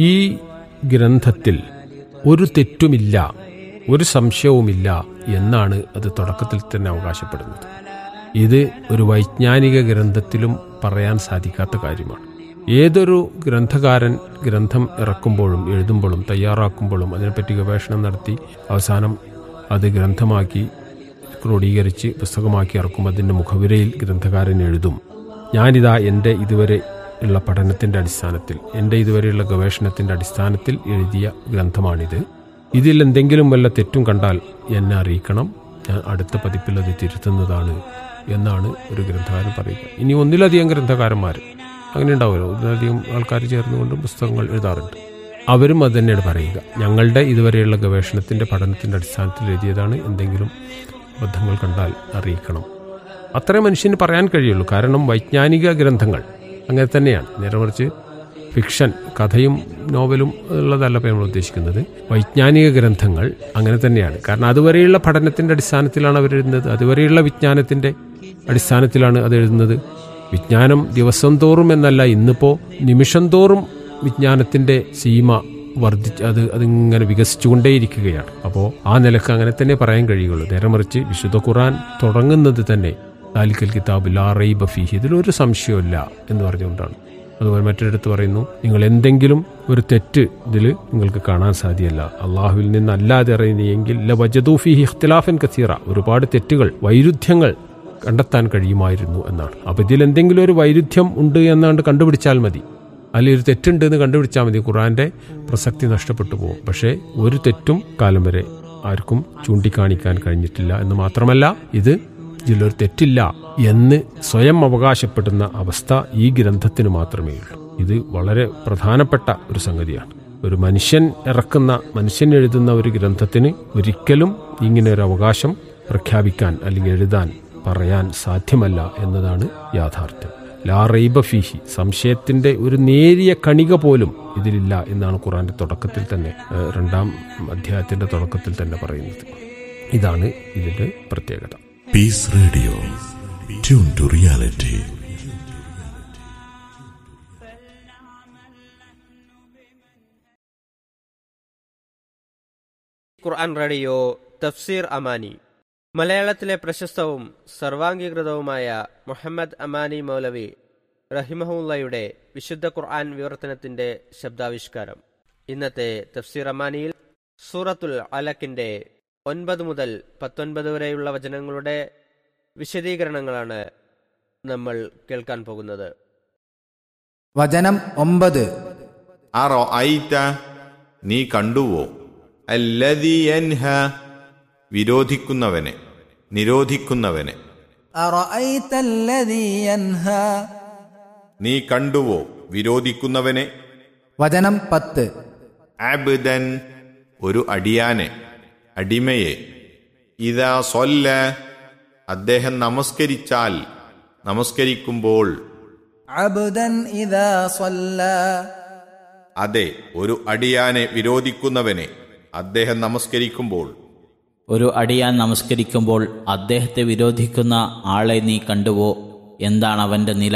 ഈ ഗ്രന്ഥത്തിൽ ഒരു തെറ്റുമില്ല ഒരു സംശയവുമില്ല എന്നാണ് അത് തുടക്കത്തിൽ തന്നെ അവകാശപ്പെടുന്നത് ഇത് ഒരു വൈജ്ഞാനിക ഗ്രന്ഥത്തിലും പറയാൻ സാധിക്കാത്ത കാര്യമാണ് ഏതൊരു ഗ്രന്ഥകാരൻ ഗ്രന്ഥം ഇറക്കുമ്പോഴും എഴുതുമ്പോഴും തയ്യാറാക്കുമ്പോഴും അതിനെപ്പറ്റി ഗവേഷണം നടത്തി അവസാനം അത് ഗ്രന്ഥമാക്കി ക്രോഡീകരിച്ച് പുസ്തകമാക്കി ഇറക്കും അതിൻ്റെ മുഖവിരയിൽ ഗ്രന്ഥകാരൻ എഴുതും ഞാനിതാ എൻ്റെ ഇതുവരെ ഉള്ള പഠനത്തിൻ്റെ അടിസ്ഥാനത്തിൽ എൻ്റെ ഇതുവരെയുള്ള ഗവേഷണത്തിൻ്റെ അടിസ്ഥാനത്തിൽ എഴുതിയ ഗ്രന്ഥമാണിത് ഇതിൽ എന്തെങ്കിലും വല്ല തെറ്റും കണ്ടാൽ എന്നെ അറിയിക്കണം ഞാൻ അടുത്ത പതിപ്പിൽ അത് തിരുത്തുന്നതാണ് എന്നാണ് ഒരു ഗ്രന്ഥകാരൻ പറയുക ഇനി ഒന്നിലധികം ഗ്രന്ഥകാരന്മാർ അങ്ങനെ ഉണ്ടാവുമല്ലോ ഒന്നിലധികം ആൾക്കാർ ചേർന്നുകൊണ്ട് പുസ്തകങ്ങൾ എഴുതാറുണ്ട് അവരും അത് തന്നെയാണ് പറയുക ഞങ്ങളുടെ ഇതുവരെയുള്ള ഗവേഷണത്തിൻ്റെ പഠനത്തിൻ്റെ അടിസ്ഥാനത്തിൽ എഴുതിയതാണ് എന്തെങ്കിലും അബദ്ധങ്ങൾ കണ്ടാൽ അറിയിക്കണം അത്രേ മനുഷ്യന് പറയാൻ കഴിയുള്ളൂ കാരണം വൈജ്ഞാനിക ഗ്രന്ഥങ്ങൾ അങ്ങനെ തന്നെയാണ് നേരെ മറിച്ച് ഫിക്ഷൻ കഥയും നോവലും ഉള്ളതല്ല ഇപ്പോൾ നമ്മൾ ഉദ്ദേശിക്കുന്നത് വൈജ്ഞാനിക ഗ്രന്ഥങ്ങൾ അങ്ങനെ തന്നെയാണ് കാരണം അതുവരെയുള്ള പഠനത്തിൻ്റെ അടിസ്ഥാനത്തിലാണ് അവർ എഴുതുന്നത് അതുവരെയുള്ള വിജ്ഞാനത്തിൻ്റെ അടിസ്ഥാനത്തിലാണ് അത് എഴുതുന്നത് വിജ്ഞാനം ദിവസം തോറും എന്നല്ല ഇന്നിപ്പോൾ നിമിഷം തോറും വിജ്ഞാനത്തിൻ്റെ സീമ വർദ്ധിച്ച് അത് അതിങ്ങനെ വികസിച്ചുകൊണ്ടേയിരിക്കുകയാണ് അപ്പോൾ ആ നിലക്ക് അങ്ങനെ തന്നെ പറയാൻ കഴിയുള്ളൂ നേരെ മറിച്ച് വിശുദ്ധ ഖുറാൻ തുടങ്ങുന്നത് തന്നെ താലിക്കൽ കിതാബ് ലാ റൈബ ഫീഹി ഇതിലൊരു സംശയമില്ല എന്ന് പറഞ്ഞുകൊണ്ടാണ് അതുപോലെ മറ്റൊരിടത്ത് പറയുന്നു നിങ്ങൾ എന്തെങ്കിലും ഒരു തെറ്റ് ഇതിൽ നിങ്ങൾക്ക് കാണാൻ സാധ്യമല്ല അള്ളാഹുവിൽ നിന്നല്ലാതെ അറിയുന്നെങ്കിൽ ല വജദൂഫിഹി ഇഖ്തിലാഫൻ കസീറ ഒരുപാട് തെറ്റുകൾ വൈരുദ്ധ്യങ്ങൾ കണ്ടെത്താൻ കഴിയുമായിരുന്നു എന്നാണ് അപ്പോൾ ഇതിൽ എന്തെങ്കിലും ഒരു വൈരുദ്ധ്യം ഉണ്ട് എന്നാണ്ട് കണ്ടുപിടിച്ചാൽ മതി അല്ലെങ്കിൽ ഒരു തെറ്റുണ്ട് എന്ന് കണ്ടുപിടിച്ചാൽ മതി ഖുറാന്റെ പ്രസക്തി നഷ്ടപ്പെട്ടു പോകും പക്ഷേ ഒരു തെറ്റും കാലം വരെ ആർക്കും ചൂണ്ടിക്കാണിക്കാൻ കഴിഞ്ഞിട്ടില്ല എന്ന് മാത്രമല്ല ഇത് ഇതിലൊരു തെറ്റില്ല എന്ന് സ്വയം അവകാശപ്പെടുന്ന അവസ്ഥ ഈ ഗ്രന്ഥത്തിന് മാത്രമേ ഉള്ളൂ ഇത് വളരെ പ്രധാനപ്പെട്ട ഒരു സംഗതിയാണ് ഒരു മനുഷ്യൻ ഇറക്കുന്ന മനുഷ്യൻ എഴുതുന്ന ഒരു ഗ്രന്ഥത്തിന് ഒരിക്കലും ഇങ്ങനെ ഒരു അവകാശം പ്രഖ്യാപിക്കാൻ അല്ലെങ്കിൽ എഴുതാൻ പറയാൻ സാധ്യമല്ല എന്നതാണ് യാഥാർത്ഥ്യം ലാ റൈബ ഫീഹി സംശയത്തിന്റെ ഒരു നേരിയ കണിക പോലും ഇതിലില്ല എന്നാണ് ഖുറാന്റെ തുടക്കത്തിൽ തന്നെ ഏഹ്, രണ്ടാം അധ്യായത്തിന്റെ തുടക്കത്തിൽ തന്നെ പറയുന്നത് ഇതാണ് ഇതിന്റെ പ്രത്യേകത Peace Radio. Tune to reality. Quran radio തഫ്സീർ അമാനി മലയാളത്തിലെ പ്രശസ്തവും സർവാംഗീകൃതവുമായ മുഹമ്മദ് അമാനി മൗലവി റഹിമഹുല്ലയുടെ വിശുദ്ധ ഖുർആൻ വിവർത്തനത്തിന്റെ ശബ്ദാവിഷ്കാരം ഇന്നത്തെ തഫ്സീർ അമാനിയിൽ സൂറത്തുൽ അലക്കിന്റെ ഒൻപത് മുതൽ പത്തൊൻപത് വരെയുള്ള വചനങ്ങളുടെ വിശദീകരണങ്ങളാണ് നമ്മൾ കേൾക്കാൻ പോകുന്നത് വചനം ഒമ്പത് അറോ ഐത്ത നീ കണ്ടുവോ അല്ലതി യൻഹ വിരോധിക്കുന്നവനെ നിരോധിക്കുന്നവനെ أرأيت الذي ينهى നീ കണ്ടുവോ വിരോധിക്കുന്നവനെ വചനം പത്ത് അബ്ദൻ ഒരു അടിയാനെ അടിമയെ ഇതാ സൊല്ല അദ്ദേഹം നമസ്കരിച്ചാൽ നമസ്കരിക്കുമ്പോൾ عبدا إذا صلى അതെ ഒരു അടിയാനെ വിരോധിക്കുന്നവനെ അദ്ദേഹം നമസ്കരിക്കുമ്പോൾ ഒരു അടിയാൻ നമസ്കരിക്കുമ്പോൾ അദ്ദേഹത്തെ വിരോധിക്കുന്ന ആളെ നീ കണ്ടുവോ എന്താണ് അവന്റെ നില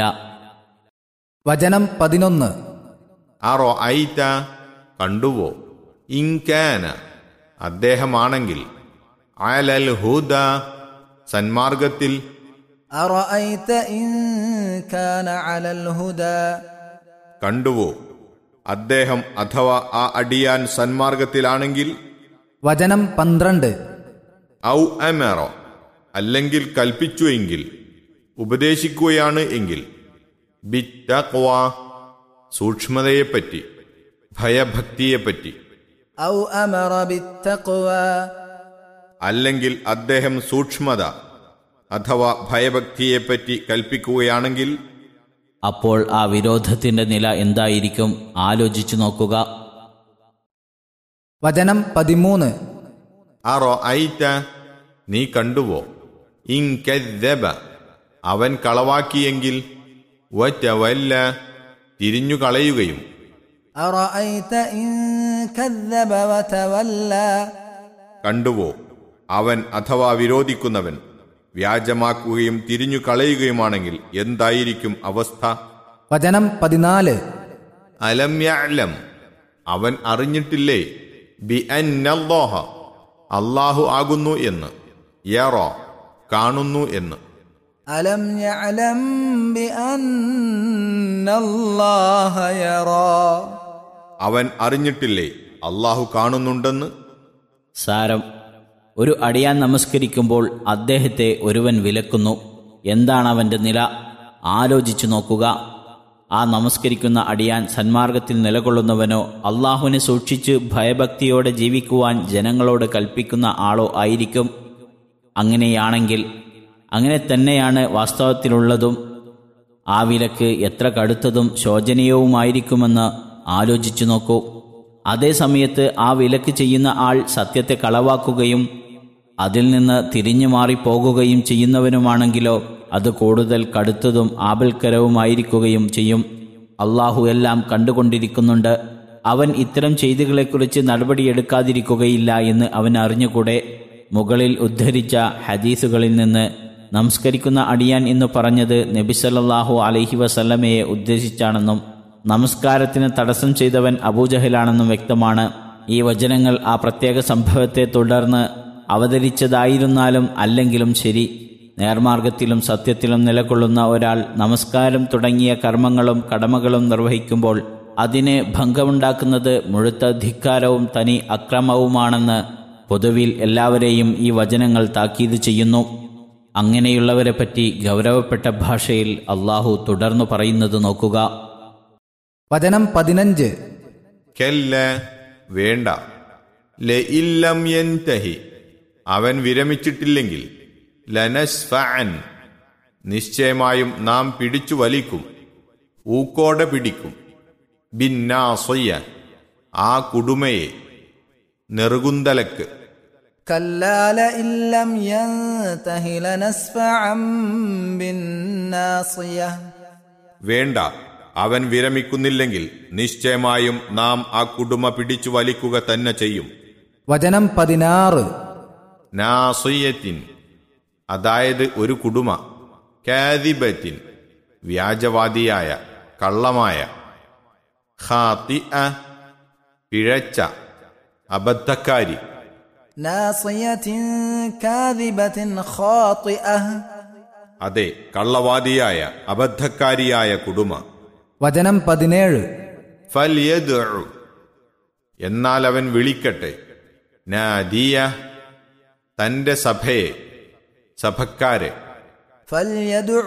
വചനം പതിനൊന്ന് അറോ ഐത്ത കണ്ടുവോ ഇൻകാന അദ്ദേഹമാണെങ്കിൽ അലൽ ഹുദ സന്മാർഗത്തിൽ أرأيت إن كان على الهدى കണ്ടുവോ അദ്ദേഹം അഥവാ ആ അടിയാൻ സന്മാർഗത്തിലാണെങ്കിൽ വചനം പന്ത്രണ്ട് ഔ അമറോ അല്ലെങ്കിൽ കൽപ്പിച്ചു എങ്കിൽ ഉപദേശിക്കുകയാണ് എങ്കിൽ ബിറ്റക്വ സൂക്ഷ്മതയെപ്പറ്റി ഭയഭക്തിയെപ്പറ്റി أو أمر بالتقوى അല്ലെങ്കിൽ അദ്ദേഹം സൂക്ഷ്മത അഥവാ ഭയഭക്തിയെപ്പറ്റി കൽപ്പിക്കുകയാണെങ്കിൽ അപ്പോൾ ആ വിരോധത്തിന്റെ നില എന്തായിരിക്കും ആലോചിച്ചു നോക്കുക വചനം പതിമൂന്ന് അറോ ഐറ്റ നീ കണ്ടുവോ ഇൻകദ്ദബ അവൻ കളവാക്കിയെങ്കിൽ വറ്റവല്ല തിരിഞ്ഞു കളയുകയും أرأيت إن كذب وتولى കണ്ടുവോ അവൻ അഥവാ വിരോധിക്കുന്നവൻ വ്യാജമാക്കുകയും തിരിഞ്ഞു കളയുകയുമാണെങ്കിൽ എന്തായിരിക്കും അവസ്ഥ വചനം പതിനാല് അലം യഅലം അവൻ അറിഞ്ഞിട്ടില്ലേ ബി അന്നല്ലാഹ അള്ളാഹു ആകുന്നു എന്ന് യറോ കാണുന്നു എന്ന് ألم يعلم بأن الله يرى അവൻ അറിഞ്ഞിട്ടില്ലേ അള്ളാഹു കാണുന്നുണ്ടെന്ന് സാരം ഒരു അടിയാൻ നമസ്കരിക്കുമ്പോൾ അദ്ദേഹത്തെ ഒരുവൻ വിലക്കുന്നു എന്താണ് അവന്റെ നില ആലോചിച്ചു നോക്കുക ആ നമസ്കരിക്കുന്ന അടിയാൻ സന്മാർഗത്തിൽ നിലകൊള്ളുന്നവനോ അള്ളാഹുവിനെ സൂക്ഷിച്ച് ഭയഭക്തിയോടെ ജീവിക്കുവാൻ ജനങ്ങളോട് കൽപ്പിക്കുന്ന ആളോ ആയിരിക്കും അങ്ങനെയാണെങ്കിൽ അങ്ങനെ തന്നെയാണ് വാസ്തവത്തിലുള്ളതും ആ വിലക്ക് എത്ര കടുത്തതും ശോചനീയവുമായിരിക്കുമെന്ന് ആലോചിച്ചു നോക്കൂ അതേ സമയത്ത് ആ വിലക്ക് ചെയ്യുന്ന ആൾ സത്യത്തെ കളവാക്കുകയും അതിൽ നിന്ന് തിരിഞ്ഞു മാറിപ്പോകുകയും ചെയ്യുന്നവനുമാണെങ്കിലോ അത് കൂടുതൽ കടുത്തതും ആപൽക്കരവുമായിരിക്കുകയും ചെയ്യും അള്ളാഹു എല്ലാം കണ്ടുകൊണ്ടിരിക്കുന്നുണ്ട് അവൻ ഇത്തരം ചെയ്തികളെക്കുറിച്ച് നടപടിയെടുക്കാതിരിക്കുകയില്ല എന്ന് അവൻ അറിഞ്ഞുകൂടെ മുകളിൽ ഉദ്ധരിച്ച ഹദീസുകളിൽ നിന്ന് നമസ്കരിക്കുന്ന അടിയാൻ എന്ന് പറഞ്ഞത് നബിസല്ലാഹു അലൈഹി വസല്ലമയെ ഉദ്ദേശിച്ചാണെന്നും നമസ്കാരത്തിന് തടസ്സം ചെയ്തവൻ അബൂജഹലാണെന്നും വ്യക്തമാണ് ഈ വചനങ്ങൾ ആ പ്രത്യേക സംഭവത്തെ തുടർന്ന് അവതരിച്ചതായിരുന്നാലും അല്ലെങ്കിലും ശരി നേർമാർഗത്തിലും സത്യത്തിലും നിലകൊള്ളുന്ന ഒരാൾ നമസ്കാരം തുടങ്ങിയ കർമ്മങ്ങളും കടമകളും നിർവഹിക്കുമ്പോൾ അതിന് ഭംഗമുണ്ടാക്കുന്നത് മുഴുത്ത ധിക്കാരവും തനി അക്രമവുമാണെന്ന് പൊതുവിൽ എല്ലാവരെയും ഈ വചനങ്ങൾ താക്കീത് ചെയ്യുന്നു അങ്ങനെയുള്ളവരെ പറ്റി ഗൗരവപ്പെട്ട ഭാഷയിൽ അള്ളാഹു തുടർന്നു പറയുന്നത് നോക്കുക വചനം പതിനഞ്ച് കെല്ല വേണ്ട ലെ ഇല്ലം യൻതഹി അവൻ വിരമിച്ചിട്ടില്ലെങ്കിൽ ലനസ്ഫഅൻ നിശ്ചയമായും നാം പിടിച്ചു വലിക്കും ഊക്കോടെ പിടിക്കും ബിന്നാസൊയ്യ ആ കുടുമയെ നെറുകുന്തലക്ക് كلا لئن لم ينته لنسفعا بالناصية വേണ്ട അവൻ വിരമിക്കുന്നില്ലെങ്കിൽ നിശ്ചയമായും നാം ആ കുടുമ പിടിച്ചു വലിക്കുക തന്നെ ചെയ്യും വചനം പതിനാറ് നാസുയത്തിൻ അതായത് ഒരു കുടുമ കാദിബത്തിൻ വ്യാജവാദിയായ കള്ളമായ ഖാത്തി പിഴച്ച അബദ്ധക്കാരി ناصية كاذبة خاطئة അതെ കള്ളവാദിയായ അബദ്ധക്കാരിയായ കുടുമ വചനം പതിനേഴ് ഫൽയദ്ഉ എന്നാൽ അവൻ വിളിക്കട്ടെ നാദിയ തന്റെ സഭയെ സഭക്കാരെ فليدع